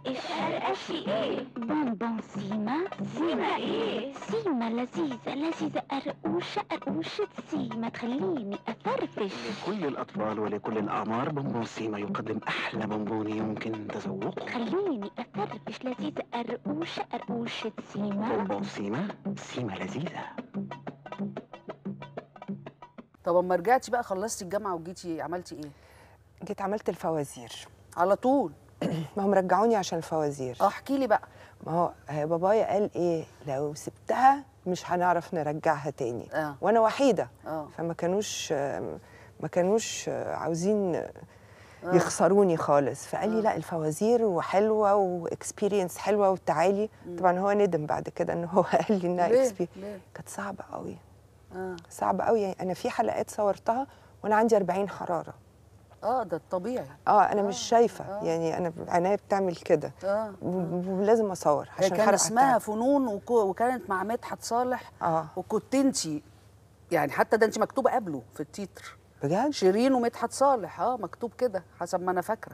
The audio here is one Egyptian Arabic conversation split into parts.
الشرقشي ايه بونبون سيما سيما ايه سيما لذيذة لذيذة قرقوشة قرقوشة سيما تخليني أفرفش لكل الأطفال ولكل الأعمار بونبون سيما يقدم أحلى بونبون يمكن تذوقه خليني أفرفش لذيذة قرقوشة قرقوشة سيما بونبون سيما سيما لذيذة طب اما رجعتي بقى خلصتي الجامعه وجيتي عملتي ايه جيت عملت الفوازير على طول ما هم رجعوني عشان الفوازير اه احكي لي بقى ما هو آه، بابايا قال ايه لو سبتها مش هنعرف نرجعها تاني اه وانا وحيده اه فما كانوش آه، ما كانوش آه، عاوزين يخسروني خالص فقال لي لا الفوازير وحلوه واكسبيرينس حلوه وتعالي طبعا هو ندم بعد كده ان هو قال لي انها ليه experience. ليه كانت صعبه قوي اه صعبه قوي يعني انا في حلقات صورتها وانا عندي 40 حراره اه ده الطبيعي اه انا مش آه، شايفه آه. يعني انا عناية بتعمل كده اه و- ولازم اصور هي عشان كان الحلقة اسمها بتاعتي. فنون وكو- وكانت مع مدحت صالح اه وكنت انت يعني حتى ده انت مكتوبه قبله في التتر بجد شيرين ومدحت صالح اه مكتوب كده حسب ما انا فاكره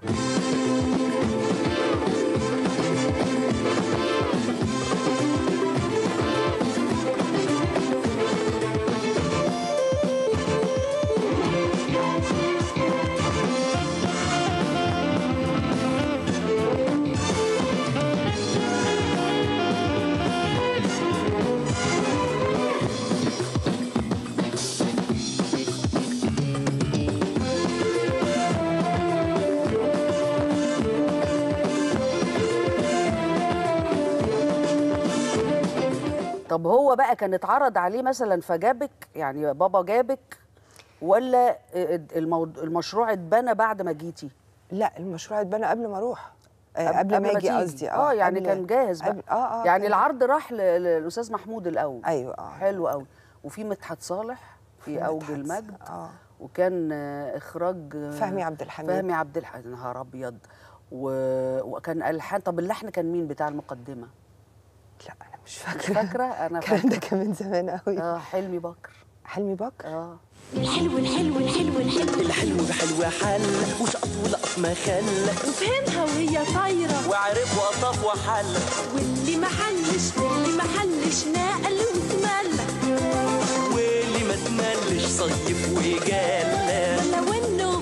طب هو بقى كان اتعرض عليه مثلا فجابك يعني بابا جابك ولا الموضوع المشروع اتبنى بعد ما جيتي لا المشروع اتبنى قبل ما اروح آه، قبل- قبل ما قبل ما اجي تيجي. قصدي اه يعني قبل- كان جاهز بقى قبل- اه اه يعني كان- العرض راح ل- للاستاذ محمود الاول ايوه اه حلو قوي وفي مدحت صالح في اوج مدحت- المجد اه وكان آه، اخراج آه، فهمي عبد الحميد فهمي عبد الحميد نهار ابيض و... وكان الحان طب اللحن كان مين بتاع المقدمه لا انا مش مش فاكره فاكره انا الكلام ده فاكره كان من زمان قوي اه حلمي بكر حلمي بكر اه الحلو الحلو الحلو الحلو الحلو بحلو حل وشقط ولقط ما خل وفهمها وهي طايرة وعرف وقطف وحل واللي محلش واللي محلش نقل واتملى واللي ما تملش صيف وجال ولو انه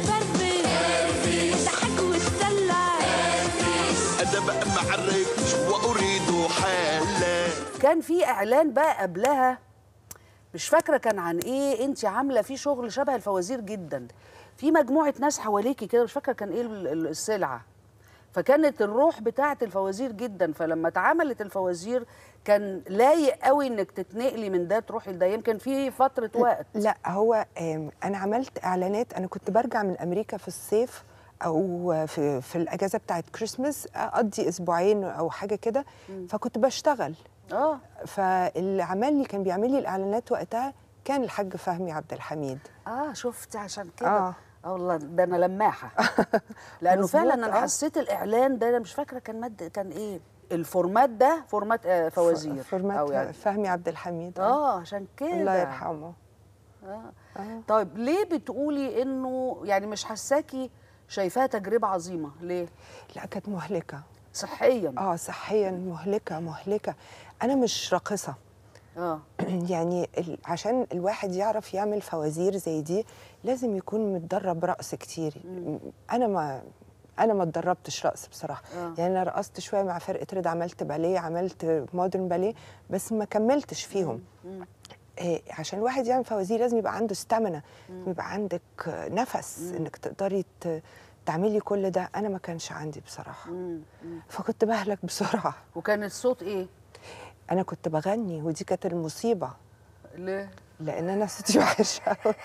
فرفش ضحك واتسلى انا بقى ما عرفتش واريد حالا كان في اعلان بقى قبلها مش فاكره كان عن ايه انت عامله فيه شغل شبه الفوازير جدا في مجموعه ناس حواليكي كده مش فاكره كان ايه ال- ال- السلعه فكانت الروح بتاعه الفوازير جدا فلما اتعملت الفوازير كان لايق قوي انك تتنقلي من ده تروحي لده يمكن في فتره وقت لا هو آم، انا عملت اعلانات انا كنت برجع من امريكا في الصيف او في في الاجازه بتاعت كريسمس اقضي اسبوعين او حاجه كده فكنت بشتغل اه فاللي عمل لي كان بيعمل لي الاعلانات وقتها كان الحاج فهمي عبد الحميد اه شفت عشان كده اه اه والله ده انا لماحه لانه مظبوط، فعلا انا آه. حسيت الاعلان ده انا مش فاكره كان مد كان ايه الفورمات ده فورمات آه فوازير فورمات أو يعني فهمي عبد الحميد اه عشان كده الله يرحمه آه. آه. طيب ليه بتقولي انه يعني مش حساكي شايفاها تجربه عظيمه ليه لا كانت مهلكه صحيا اه صحيا مهلكه مهلكه انا مش راقصه اه يعني ال- عشان الواحد يعرف يعمل فوازير زي دي لازم يكون متدرب رقص كتير انا ما انا ما اتدربتش رقص بصراحه آه. يعني انا رقصت شويه مع فرقه رضا عملت باليه عملت مودرن باليه بس ما كملتش فيهم مم. إيه عشان الواحد يعمل فوازير لازم يبقى عنده استامنا يبقى عندك آه، نفس انك تقدري ت- تعملي كل ده انا ما كانش عندي بصراحه مم. مم. فكنت بهلك بسرعه وكان الصوت ايه انا كنت بغني ودي كانت المصيبه ليه لان انا صوتي وحش قوي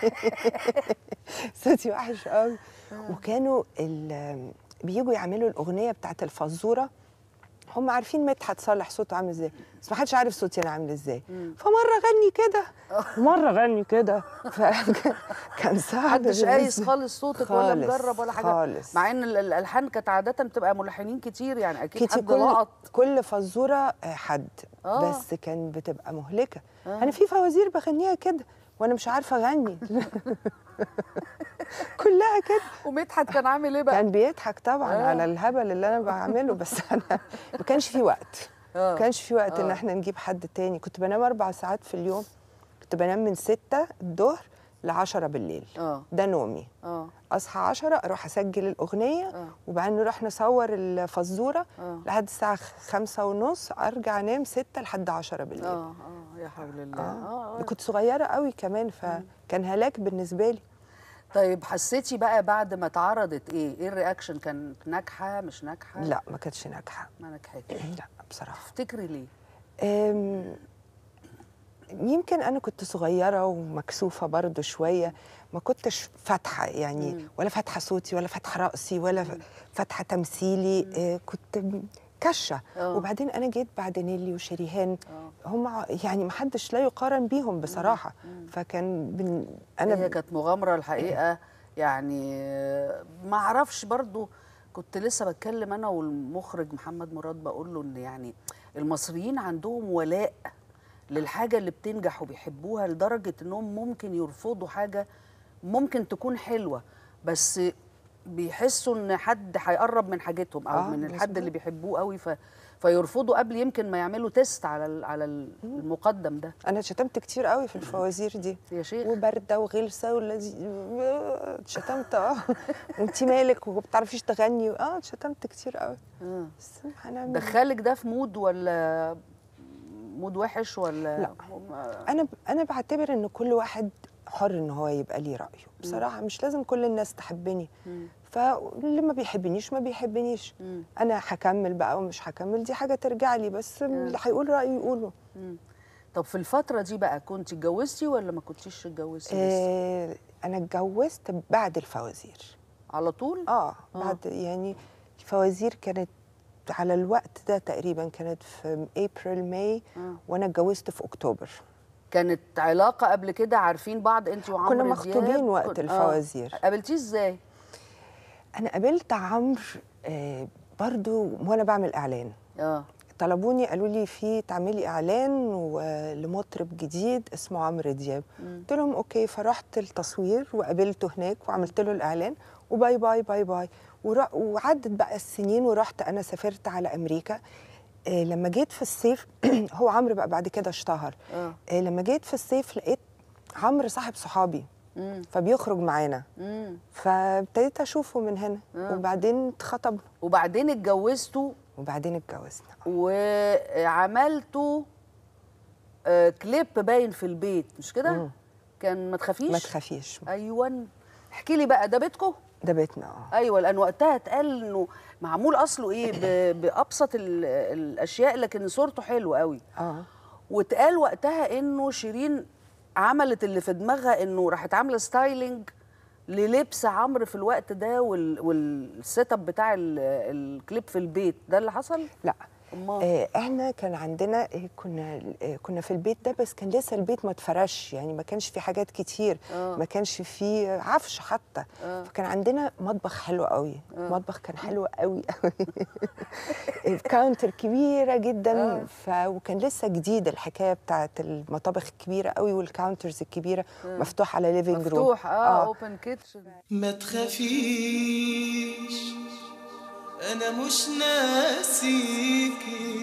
صوتي وحش قوي وكانوا ال- بيجوا يعملوا الاغنيه بتاعت الفزوره هم عارفين مدحت صالح صوته عامل ازاي بس ما حدش عارف صوتي انا عامل ازاي فمره غني كده ومره غني كده فكان صعب محدش بالنسبة- قايس خالص صوتك ولا خالص، مجرب ولا حاجه خالص مع ان ال- الالحان كانت عاده بتبقى ملحنين كتير يعني اكيد كتير حد كل لقط كل فزوره آه، حد آه. بس كان بتبقى مهلكه آه. انا في فوازير بغنيها كده وانا مش عارفه اغني كلها كده ومدحت كان عامل ايه بقى كان بيضحك طبعا آه. على الهبل اللي انا بعمله بس انا ما كانش في وقت آه. ما كانش في وقت ان آه. احنا نجيب حد تاني كنت بنام اربع ساعات في اليوم كنت بنام من ستة الظهر ل 10 بالليل اه ده نومي اه اصحى 10 اروح اسجل الاغنيه آه. وبعدين نروح نصور الفزوره آه. لحد الساعه خمسة ونص ارجع انام 6 لحد 10 بالليل اه اه يا حول الله آه. اه, آه. كنت صغيره قوي كمان فكان هلاك بالنسبه لي طيب حسيتي بقى بعد ما اتعرضت ايه ايه الرياكشن كانت ناجحه مش ناجحه لا ما كانتش ناجحه ما نجحتش لا بصراحه تفتكري ليه أم، يمكن انا كنت صغيره ومكسوفه برضو شويه ما كنتش فاتحه يعني مم. ولا فاتحه صوتي ولا فاتحه راسي ولا ف- فاتحه تمثيلي آه، كنت م- كشه آه. وبعدين انا جيت بعد نيلي وشريهان اه هم ع- يعني ما حدش لا يقارن بيهم بصراحه فكان بن انا انا هي كانت مغامره الحقيقه يعني آه، ما اعرفش برضو كنت لسه بتكلم انا والمخرج محمد مراد بقول له ان يعني المصريين عندهم ولاء للحاجه اللي بتنجح وبيحبوها لدرجه انهم ممكن يرفضوا حاجه ممكن تكون حلوه بس بيحسوا ان حد هيقرب من حاجتهم او آه، من الحد مظبوط. اللي بيحبوه قوي ف فيرفضوا قبل يمكن ما يعملوا تيست على ال- على المقدم ده انا شتمت كتير قوي في الفوازير دي يا شيخ وبارده وغلسه والذي اتشتمت اه وانت مالك وما بتعرفيش تغني اه اتشتمت كتير قوي آه. بس هنعمل إيه؟ دخلك ده في مود ولا مود وحش ولا لا. هم- انا انا بعتبر ان كل واحد حر ان هو يبقى ليه رايه بصراحه مش لازم كل الناس تحبني مم. فاللي ما بيحبنيش ما بيحبنيش مم. انا هكمل بقى ومش هكمل دي حاجه ترجع لي بس اللي هيقول رايه يقوله مم. طب في الفترة دي بقى كنت اتجوزتي ولا ما كنتيش اتجوزتي لسه؟ آه انا اتجوزت بعد الفوازير على طول؟ اه بعد يعني الفوازير كانت على الوقت ده تقريبا كانت في ابريل ماي آه. وانا اتجوزت في اكتوبر كانت علاقة قبل كده عارفين بعض انت وعمرو كنا دياب؟ مخطوبين وقت كن- آه. الفوازير. قابلتيه ازاي؟ انا قابلت عمرو آه برضو وانا بعمل اعلان اه طلبوني قالوا لي في تعملي اعلان و- لمطرب جديد اسمه عمرو دياب قلت لهم اوكي فرحت التصوير وقابلته هناك وعملت له الاعلان وباي باي باي باي ورا- وعدت بقى السنين ورحت انا سافرت على امريكا آه لما جيت في الصيف هو عمرو بقى بعد كده اشتهر اه آه لما جيت في الصيف لقيت عمرو صاحب صحابي مم. فبيخرج معانا مم. فابتديت اشوفه من هنا آه. وبعدين اتخطبنا وبعدين اتجوزتوا وبعدين اتجوزنا وعملتوا آه كليب باين في البيت مش كده؟ مم. كان ما تخافيش؟ ما تخافيش ايوه احكي لي بقى ده بيتكم؟ ده بيتنا اه ايوه لان وقتها اتقال انه معمول اصله ايه ب- بابسط ال- الاشياء لكن صورته حلوه قوي اه واتقال وقتها انه شيرين عملت اللي في دماغها انه راحت عامله ستايلينج للبس عمرو في الوقت ده وال- والسيت اب بتاع ال- الكليب في البيت ده اللي حصل لا امال آه احنا كان عندنا آه كنا آه كنا في البيت ده بس كان لسه البيت ما اتفرش يعني ما كانش في حاجات كتير آه. ما كانش في عفش حتى آه. فكان عندنا مطبخ حلو قوي المطبخ كان حلو قوي قوي كاونتر كبيره جدا آه. ف... وكان لسه جديد الحكايه بتاعت المطابخ الكبيره قوي والكاونترز الكبيره مفتوح على ليفينج روم مفتوح اه اوبن كيتشن ما تخافيش انا مش ناسيكي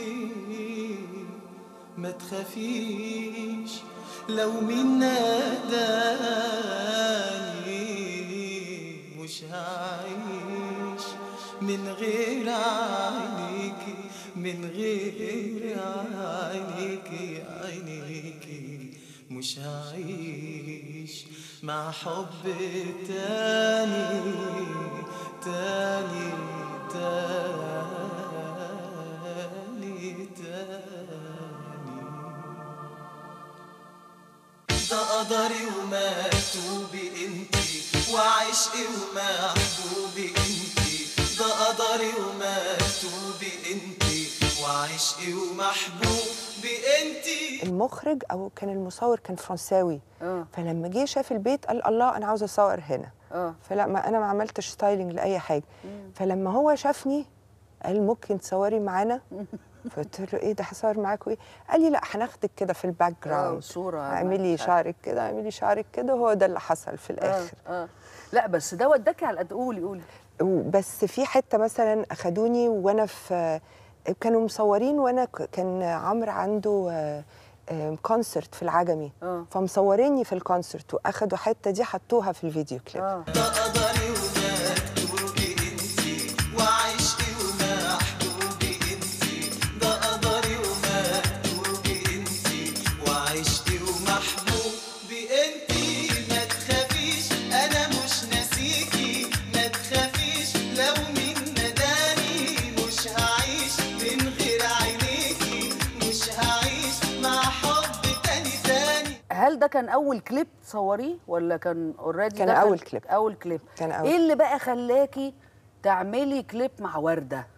ما تخافيش لو مين ناداني مش هعيش من غير عينيكي من غير عينيكي عينيكي مش هعيش مع حب تاني تاني تاني تاني ده قدري ومكتوبي انتي وعشقي ومحبوبي انتي ده قدري ومكتوبي انتي وعشقي ومحبوبي انتي المخرج او كان المصور كان فرنساوي اه فلما جه شاف البيت قال الله انا عاوز اصور هنا اه فلا ما انا ما عملتش ستايلينج لاي حاجه فلما هو شافني قال ممكن تصوري معانا فقلت له ايه ده هصور معاكوا ايه قال لي لا هناخدك كده في الباك اه جراوند صوره اعملي مش عارفة. شعرك كده اعملي شعرك كده وهو ده اللي حصل في الاخر اه اه لا بس ده وداكي على قد قولي قولي بس في حته مثلا اخدوني وانا في كانوا مصورين وانا ك- كان عمرو عنده آه، آه، كونسرت في العجمي اه فمصوريني في الكونسرت واخدوا حته دي حطوها في الفيديو كليب اه قدري ومكتوبي انتي وعشقي ومحبوبي انتي ده قدري ومكتوبي انتي وعشقي ومحبوبي انتي ما تخافيش انا مش ناسيكي ما تخافيش لو مين نداني مش هعيش من غير عينيكي مش هعيش مع حب تاني تاني هل ده كان اول كليب تصوريه ولا كان اوريدي كان أول كليب. اول كليب كان أول. ايه اللي بقى خلاكي تعملي كليب مع ورده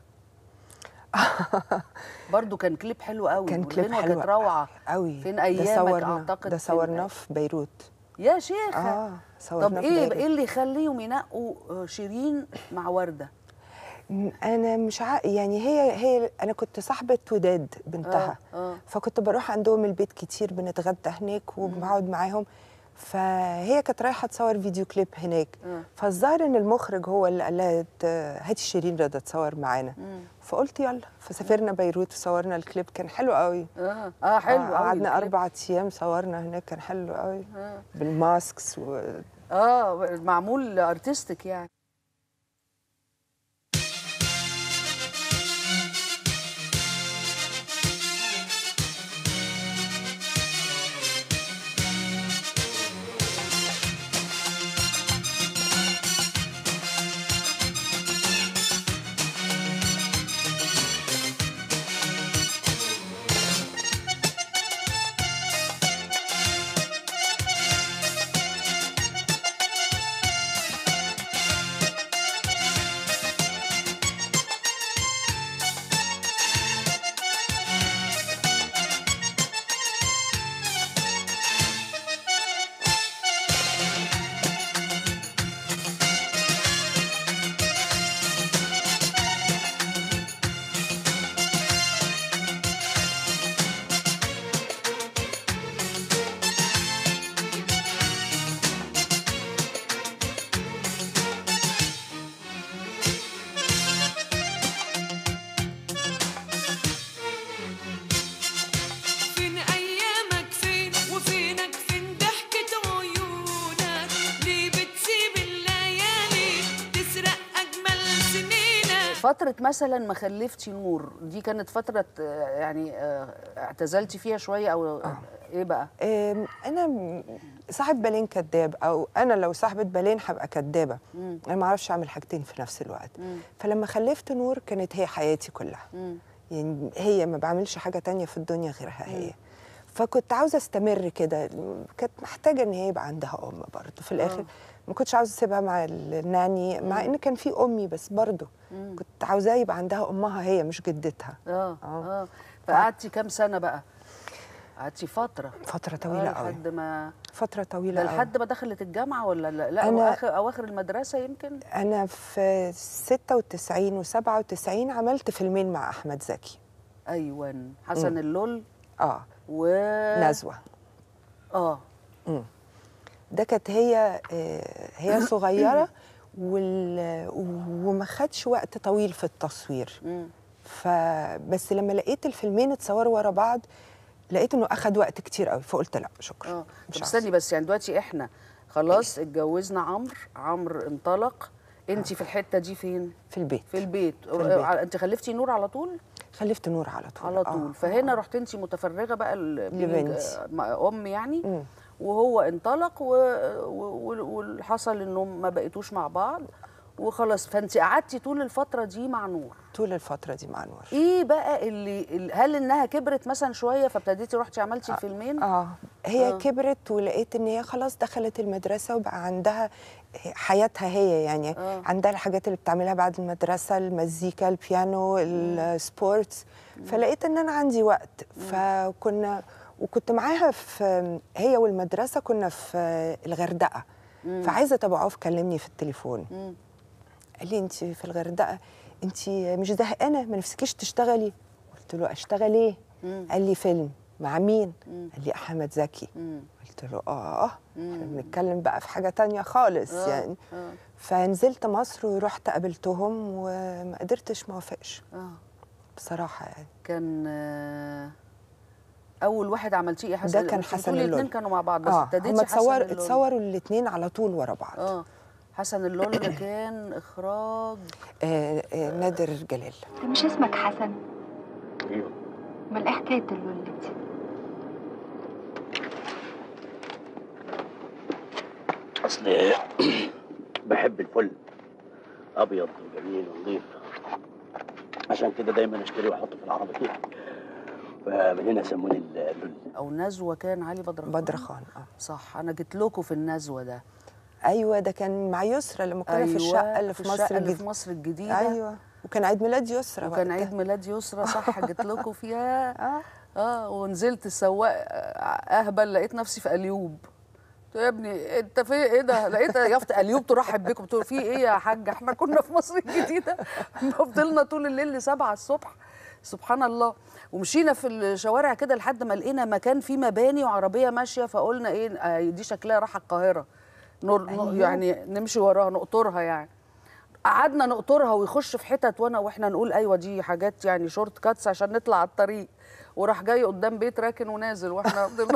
برضو كان كليب حلو قوي كان كليب والغنوة حلو كانت روعه قوي فين ده ايامك صورنا اعتقد ده فين- صورناه في بيروت يا شيخه اه طب صورناه في ايه بيروت ايه اللي يخليهم ينقوا آه، شيرين مع ورده م- انا مش ع... يعني هي هي انا كنت صاحبه وداد بنتها اه اه فكنت بروح عندهم البيت كتير بنتغدى هناك وبقعد معاهم فهي كانت رايحه تصور فيديو كليب هناك آه. فالظاهر ان المخرج هو اللي قال لها ت- هاتي شيرين رضا تصور معانا مم. فقلت يلا فسافرنا بيروت وصورنا الكليب كان حلو قوي اه اه حلو آه، قوي قعدنا الكليب. اربع ايام صورنا هناك كان حلو قوي آه. بالماسكس و... اه معمول ارتستيك يعني فين ايامك فين وفينك فين ضحكة عيونك ليه بتسيب الليالي تسرق اجمل سنينك فترة مثلا ما خلفتي نور دي كانت فترة آه، يعني آه، اعتزلتي فيها شوية أو إيه بقى؟ آم، انا م- صاحب بالين كداب او انا لو صاحبه بالين هبقى كدابه مم. انا ما اعرفش اعمل حاجتين في نفس الوقت مم. فلما خلفت نور كانت هي حياتي كلها مم. يعني هي ما بعملش حاجه تانية في الدنيا غيرها هي فكنت عاوزه استمر كده كانت محتاجه ان هي يبقى عندها ام برضه في الاخر ما كنتش عاوزه اسيبها مع الناني مع ان كان في امي بس برضه مم. كنت عاوزاها يبقى عندها امها هي مش جدتها آه آه. آه فقعدتي كام سنة بقى؟ قعدتي فترة فتره آه، طويله قوي لحد ما فتره ده طويله قوي لحد ما دخلت الجامعة ولا لا؟ لا أنا- أواخر أواخر المدرسة يمكن؟ أنا في 96 و97 عملت فيلمين مع أحمد زكي أيوة حسن اللول آه و نزوة آه ده كانت هي آه، هي صغيرة وال... وما خدش وقت طويل في التصوير مم. فبس لما لقيت الفيلمين اتصوروا ورا بعض لقيت انه اخد وقت كتير قوي فقلت لا شكرا اه مش طب عاوزة. استني بس يعني دلوقتي احنا خلاص اتجوزنا عمرو عمرو انطلق انت في الحته دي فين في البيت في البيت, البيت. آه، انت خلفتي نور على طول خلفت نور على طول على طول آه. فهنا رحت انت متفرغه بقى ل- لبنتي. آه، مع ام يعني مم. وهو انطلق و... و... وحصل انهم ما بقيتوش مع بعض وخلاص فانت قعدتي طول الفتره دي مع نور طول الفترة دي مع نور ايه بقى اللي اللي- هل انها كبرت مثلا شويه فابتديتي رحتي عملتي الفيلمين اه هي آه. آه. كبرت ولقيت ان هي خلاص دخلت المدرسه وبقى عندها حياتها هي يعني آه. آه. عندها الحاجات اللي بتعملها بعد المدرسه المزيكا البيانو السبورتس فلقيت ان انا عندي وقت فكنا وكنت معاها في هي والمدرسه كنا في الغردقه فعايزه ابو عوف كلمني في التليفون مم. قال لي انت في الغردقه انت مش زهقانه ما نفسكيش تشتغلي قلت له اشتغل ايه مم. قال لي فيلم مع مين مم. قال لي احمد زكي مم. قلت له اه احنا مم. بنتكلم بقى في حاجه تانية خالص آه، يعني آه. فنزلت مصر ورحت قابلتهم وما قدرتش ما وافقش اه بصراحه يعني كان آه، اول واحد عملتيه ايه حسن ده كان أنت حسن بتقولي اللول. الاثنين كانوا مع بعض بس اه ابتديتي هم حسن اتصور اللول. اتصوروا الاثنين على طول ورا بعض اه حسن اللول ده كان اخراج آه آه نادر جلال انت مش اسمك حسن امال ايه حكايه اللولة دي اصل بحب الفل ابيض وجميل ونظيف عشان كده دايما اشتريه واحطه في العربيه فمن هنا سموني اللول او نزوه كان علي بدر خان بدر خان اه صح انا جيت لكم في النزوه ده ايوه ده كان مع يسرا لما كنا في الشقه اللي في, مصر الشقه اللي في الجديدة. مصر الجديده ايوه وكان عيد ميلاد يسرا وكان وقتها. عيد ميلاد يسرا صح جيت لكم فيها اه اه ونزلت السواق آه، اهبل لقيت نفسي في اليوب قلت له يا ابني انت في ايه ده لقيت يافط اليوب ترحب بكم قلت له في ايه يا حاج احنا كنا في مصر الجديده فضلنا طول الليل لسبعة الصبح سبحان الله ومشينا في الشوارع كده لحد ما لقينا مكان فيه مباني وعربيه ماشيه فقلنا ايه آه، دي شكلها رايحه القاهره نور أيوه. يعني نمشي وراها نقطرها يعني قعدنا نقطرها ويخش في حتت وانا واحنا نقول ايوه دي حاجات يعني شورت كاتس عشان نطلع على الطريق وراح جاي قدام بيت راكن ونازل واحنا فضلنا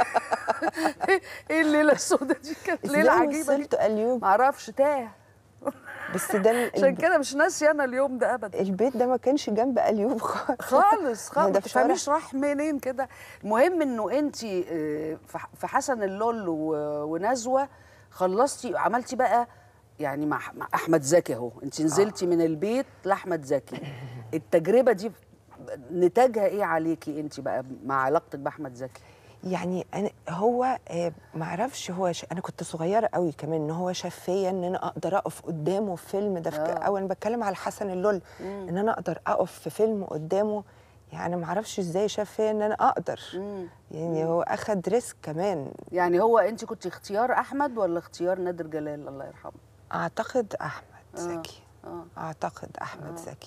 ايه الليله السوداء دي كانت ليله ازاي عجيبه دي وصلت اليوب معرفش تاه بس ده ال- عشان كده مش ناسيه انا اليوم ده ابدا البيت ده ما كانش جنب اليوب خالص خالص خالص ده ما في شارع- تفهميش راح منين كده المهم انه انت في حسن اللول و- ونزوه خلصتي عملتي بقى يعني مع مع احمد زكي اهو انت نزلتي من البيت لاحمد زكي التجربه دي نتاجها ايه عليكي انت بقى مع علاقتك باحمد زكي يعني أنا هو آه، معرفش هو ش... انا كنت صغيره قوي كمان ان هو شاف فيا ان انا اقدر اقف قدامه في فيلم ده في آه. او انا بتكلم على حسن اللول ان انا اقدر اقف في فيلم قدامه يعني معرفش ازاي شاف فيا ان انا اقدر مم. يعني هو اخد ريسك كمان يعني هو انت كنت اختيار احمد ولا اختيار نادر جلال الله يرحمه اعتقد احمد آه. زكي اه اعتقد احمد زكي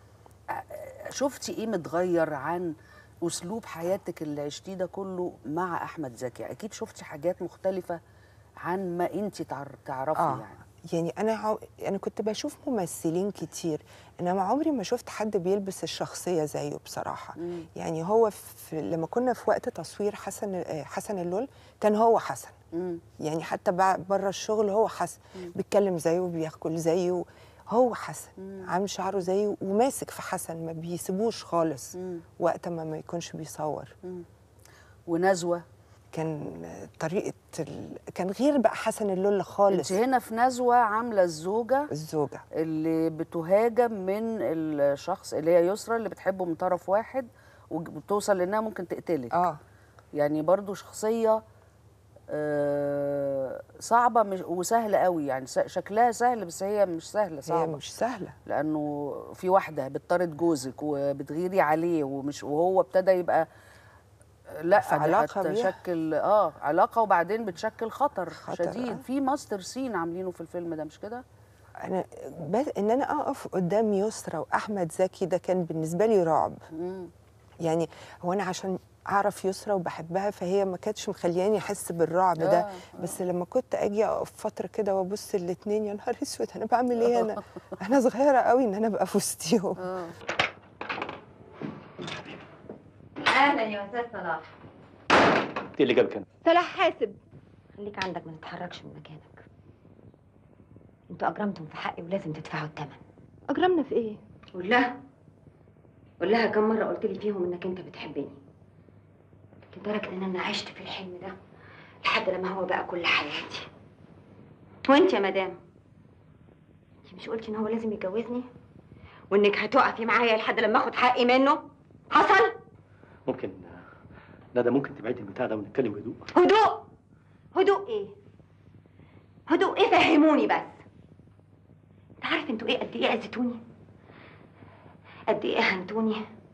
شفتي ايه متغير عن اسلوب حياتك اللي عشتيه ده كله مع احمد زكي اكيد شفتي حاجات مختلفه عن ما انت تعرفي اه يعني يعني انا عو... انا كنت بشوف ممثلين كتير انما عمري ما شفت حد بيلبس الشخصيه زيه بصراحه مم. يعني هو في... لما كنا في وقت تصوير حسن آه، حسن اللول كان هو حسن مم. يعني حتى بره الشغل هو حسن بيتكلم زيه وبياكل زيه هو حسن عامل شعره زيه وماسك في حسن ما بيسيبوش خالص مم. وقت ما ما يكونش بيصور ونزوه كان طريقه ال... كان غير بقى حسن اللول خالص انت هنا في نزوه عامله الزوجه الزوجه اللي بتهاجم من الشخص اللي هي يسرى اللي بتحبه من طرف واحد وبتوصل لانها ممكن تقتلك اه يعني برضو شخصيه آه، صعبه مش وسهله قوي يعني س- شكلها سهل بس هي مش سهله هي صعبه مش سهله لانه في واحده بتطارد جوزك وبتغيري عليه ومش وهو ابتدى يبقى لا في علاقة بيها. تشكل اه علاقه وبعدين بتشكل خطر, خطر، شديد آه. في ماستر سين عاملينه في الفيلم ده مش كده انا بس ان انا اقف قدام يسرا واحمد زكي ده كان بالنسبه لي رعب مم. يعني هو انا عشان اعرف يسرا وبحبها فهي ما كانتش مخلياني احس بالرعب ده آه، بس لما كنت اجي اقف فتره كده وابص الاثنين يا نهار اسود انا بعمل ايه انا انا صغيره قوي ان انا ابقى في وسطيهم اه اهلا يا استاذ صلاح ايه اللي جابك هنا؟ صلاح حاسب خليك عندك ما تتحركش من مكانك انتوا اجرمتم في حقي ولازم تدفعوا الثمن اجرمنا في ايه قول لها قول لها كم مره قلت لي فيهم انك انت بتحبني لدرجه ان انا عشت في الحلم ده لحد لما هو بقى كل حياتي وانت يا مدام انت مش قلتي ان هو لازم يتجوزني وانك هتقفي معايا لحد لما اخد حقي منه حصل ممكن ندى ممكن تبعدي البتاع ده ونتكلم بهدوء هدوء هدوء ايه هدوء ايه فهموني بس انت عارف انتوا ايه قد ايه اذيتوني قد ايه اهنتوني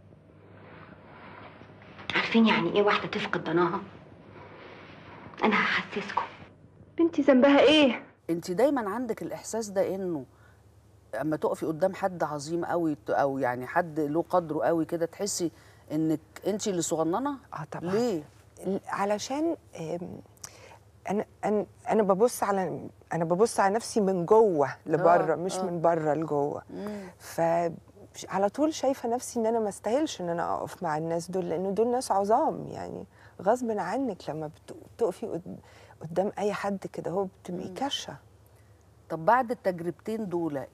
عارفين يعني ايه واحده تفقد ضناها انا هحسسكم بنتي ذنبها ايه انت دايما عندك الاحساس ده انه اما تقفي قدام حد عظيم قوي ت- او يعني حد له قدره قوي كده تحسي انك انت اللي صغننه اه طبعا ليه ل- علشان آم، انا انا انا ببص على انا ببص على نفسي من جوه لبره آه، مش آه. من بره لجوه مم. ف على طول شايفه نفسي ان انا ما استاهلش ان انا اقف مع الناس دول لان دول ناس عظام يعني غصب عنك لما بت- بتقفي قد- قدام اي حد كده هو بتبقي كشه طب بعد التجربتين دول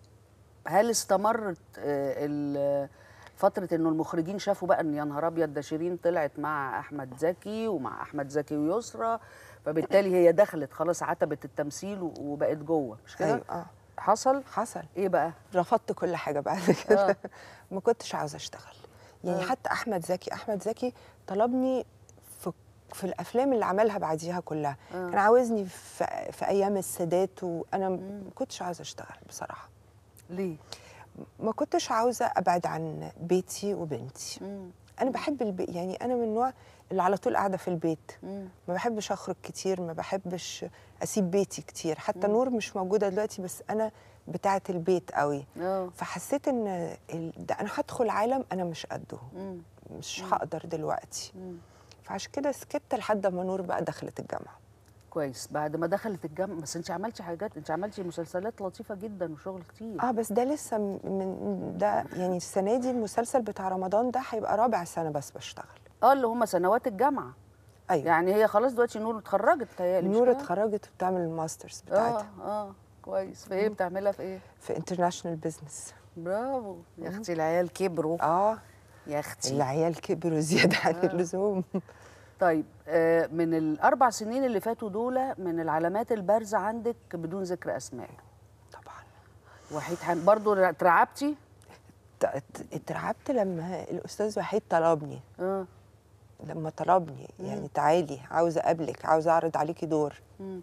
هل استمرت آه، ال- فترة انه المخرجين شافوا بقى ان يا نهار ابيض ده شيرين طلعت مع احمد زكي ومع احمد زكي ويسرى فبالتالي هي دخلت خلاص عتبت التمثيل و- وبقت جوه مش كده؟ ايوه اه حصل؟ حصل ايه بقى؟ رفضت كل حاجه بعد كده آه. ما كنتش عاوزه اشتغل يعني آه. حتى احمد زكي احمد زكي طلبني في في الافلام اللي عملها بعديها كلها آه. كان عاوزني في, في ايام السادات وانا ما كنتش عاوزه اشتغل بصراحه ليه؟ ما كنتش عاوزه ابعد عن بيتي وبنتي مم. انا بحب البيت يعني انا من النوع اللي على طول قاعده في البيت مم. ما بحبش اخرج كتير ما بحبش اسيب بيتي كتير حتى نور مش موجوده دلوقتي بس انا بتاعه البيت قوي اه فحسيت ان ال- ده انا هدخل عالم انا مش قده مم. مش هقدر دلوقتي مم. فعشان كده سكت لحد ما نور بقى دخلت الجامعه كويس بعد ما دخلت الجامعة بس انت عملتي حاجات انت عملتي مسلسلات لطيفة جدا وشغل كتير اه بس ده لسه م- من ده يعني السنه دي المسلسل بتاع رمضان ده هيبقى رابع سنه بس بشتغل اه اللي هم سنوات الجامعة ايوه يعني هي خلاص دلوقتي نور اتخرجت تهيألي مش نور كده؟ اتخرجت وبتعمل الماسترز اه بتاعتها اه كويس في ايه بتعملها في ايه؟ في انترناشونال بزنس برافو يا اختي العيال كبروا اه يا اختي العيال كبروا زياده عن اللزوم طيب آه من الاربع سنين اللي فاتوا دول من العلامات البارزة عندك بدون ذكر اسماء طبعا وحيد حم... برضو اترعبتي؟ ت- ت- اترعبت لما الاستاذ وحيد طلبني اه لما طلبني يعني تعالي عاوزه اقابلك عاوزه اعرض عليكي دور مم.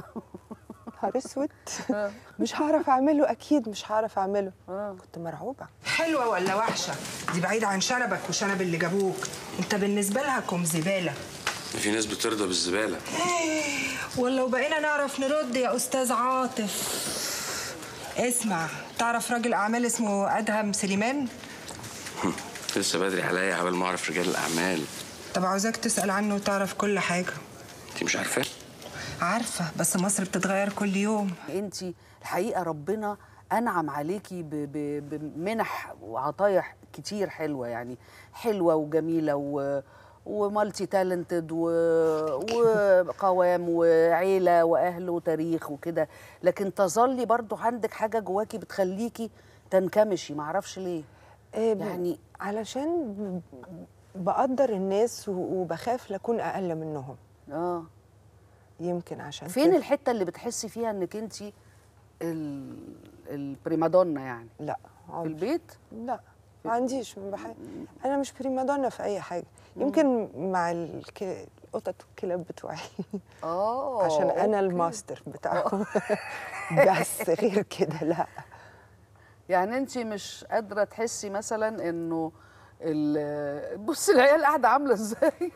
نهار اسود مش هعرف اعمله اكيد مش هعرف اعمله اه كنت مرعوبه حلوه ولا وحشه دي بعيده عن شنبك وشنب اللي جابوك انت بالنسبه لها كوم زباله في ناس بترضى بالزبالة ولو بقينا نعرف نرد يا استاذ عاطف اسمع تعرف راجل اعمال اسمه ادهم سليمان لسه بدري عليا عبال ما اعرف رجال الاعمال طب عاوزاك تسال عنه وتعرف كل حاجه انت مش عارفاه عارفه بس مصر بتتغير كل يوم انت الحقيقه ربنا انعم عليكي ب- ب- بمنح وعطايا كتير حلوه يعني حلوه وجميله و ومالتي تالنتد و... وقوام وعيله واهل وتاريخ وكده لكن تظلي برضو عندك حاجه جواكي بتخليكي تنكمشي معرفش ليه يعني يعني علشان ب- بقدر الناس و- وبخاف لاكون اقل منهم اه يمكن عشان فين كده. الحته اللي بتحسي فيها انك انت ال... البريمادونا يعني لا في عمري. البيت لا ما عنديش ما بح... انا مش بريمادونا في اي حاجه يمكن مع الك... القطط والكلاب بتوعي اه عشان انا أوكي. الماستر بتاعهم بس غير كده لا يعني انت مش قادره تحسي مثلا انه ال- بص العيال قاعده عامله ازاي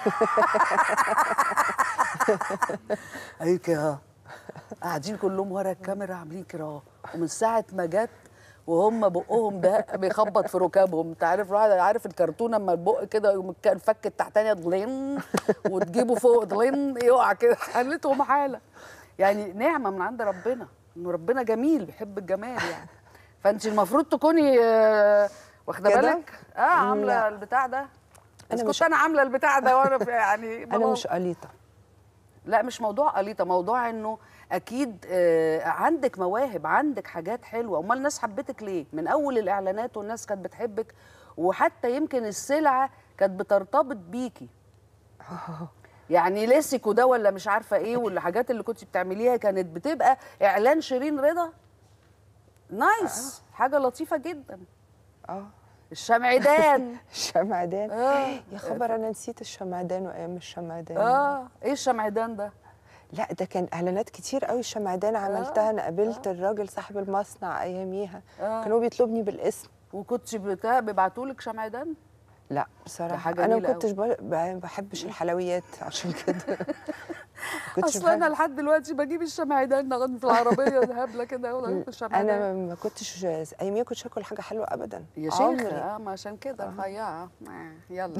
ايوه كده قاعدين كلهم ورا الكاميرا عاملين كده اهو ومن ساعه ما جت وهم بقهم ده بيخبط في ركابهم انت عارف الواحد عارف الكرتونه اما البق كده يقوم الفك التحتانيه ضلين وتجيبه فوق ضلين يقع كده حالتهم حاله يعني نعمه من عند ربنا انه ربنا جميل بيحب الجمال يعني فانت المفروض تكوني آه، واخده كده؟ بالك اه عامله لا. البتاع ده بس أنا كنت مش- انا عامله البتاع ده وانا في- يعني انا بابا- مش قليطه لا مش موضوع قليطه موضوع انه اكيد آه، عندك مواهب عندك حاجات حلوه امال الناس حبتك ليه من اول الاعلانات والناس كانت بتحبك وحتى يمكن السلعه كانت بترتبط بيكي يعني ليسيكو ده ولا مش عارفه ايه والحاجات اللي كنت بتعمليها كانت بتبقى اعلان شيرين رضا نايس حاجه لطيفه جدا اه الشمعدان الشمعدان آه. يا خبر انا نسيت الشمعدان وايام الشمعدان اه ايه الشمعدان ده لا ده كان اعلانات كتير قوي الشمعدان عملتها انا قابلت الراجل صاحب المصنع اياميها آه. كان هو بيطلبني بالاسم وكنت بتا- بيبعتولك شمعدان لا ده بصراحه حاجة انا جميلة ما كنتش ب- ما بحبش الحلويات عشان كده ما كنتش اصل انا بحب- لحد دلوقتي بجيب الشمعدان نغني في العربيه هبله كده وأجيب الشمعدان انا ما كنتش اياميا كنتش اكل حاجه حلوه ابدا يا عمري. شيخة اه ما عشان كده رفيعة آه، يلا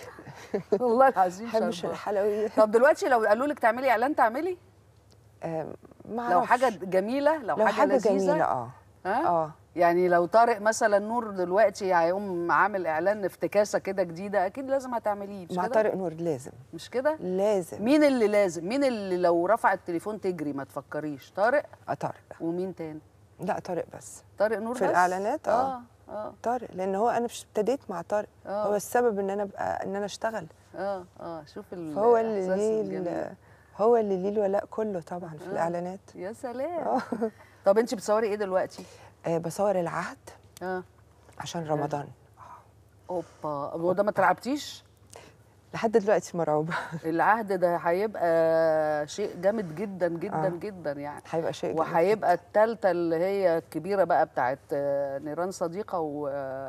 والله العظيم ما بحبش شربة. الحلويات طب دلوقتي لو قالوا لك تعملي اعلان تعملي آم، ما لو أعرفش. حاجة جميلة لو, لو حاجة, حاجه لذيذة جميله اه ها؟ اه يعني لو طارق مثلا نور دلوقتي هيقوم عامل اعلان افتكاسة كده جديدة اكيد لازم هتعمليه مش مع كده؟ طارق نور لازم مش كده؟ لازم مين اللي لازم؟ مين اللي لو رفع التليفون تجري ما تفكريش؟ طارق اه طارق ومين تاني؟ لا طارق بس طارق نور في بس؟ الإعلانات؟ آه. اه اه طارق لان هو انا مش ابتديت مع طارق آه. هو السبب ان انا ابقى ان انا اشتغل اه اه شوف ال- فهو اللي الإحساس ليه الجميل. ال- هو اللي ليه الولاء كله طبعا في آه. الاعلانات يا سلام اه طب انت بتصوري ايه دلوقتي؟ آه، بصور العهد اه عشان رمضان اوبا هو ده ما ترعبتيش؟ لحد دلوقتي مرعوبه العهد ده هيبقى شيء جامد جدا جدا آه. جدا يعني هيبقى شيء جميل وهيبقى التالتة اللي هي الكبيرة بقى بتاعت آه، نيران صديقة و...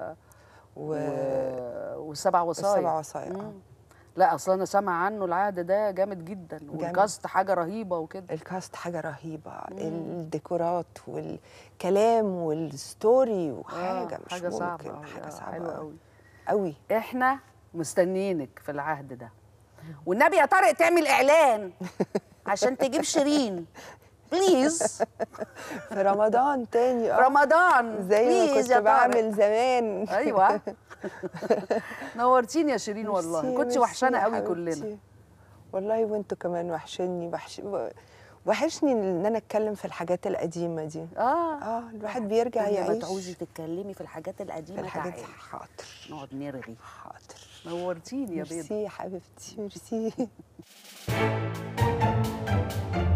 و... و... والسبع وصايا السبع وصايا آه. مم. لا اصلا انا سامع عنه العهد ده جامد جدا والكاست حاجة رهيبة وكده الكاست حاجه رهيبه الديكورات والكلام والستوري وحاجه آه، مش حاجة صعبة ممكن أوي، حاجه آه، صعبه حلوة قوي قوي قوي احنا مستنيينك في العهد ده والنبي يا طارق تعمل اعلان عشان تجيب شيرين بليز في رمضان تاني اه رمضان زي ما بليز كنت يا طارق. بعمل زمان ايوه نورتيني يا شيرين والله ميرسي، كنت ميرسي وحشانه يا قوي كلنا حبيبتي. والله وانتوا كمان وحشني وحش... وحشني ان انا اتكلم في الحاجات القديمه دي اه اه الواحد بيرجع كل ما يعيش تعوزي تتكلمي في الحاجات القديمه في الحاجات تعالي. حاضر نقعد نرغي حاضر نورتيني يا بيضه ميرسي يا حبيبتي ميرسي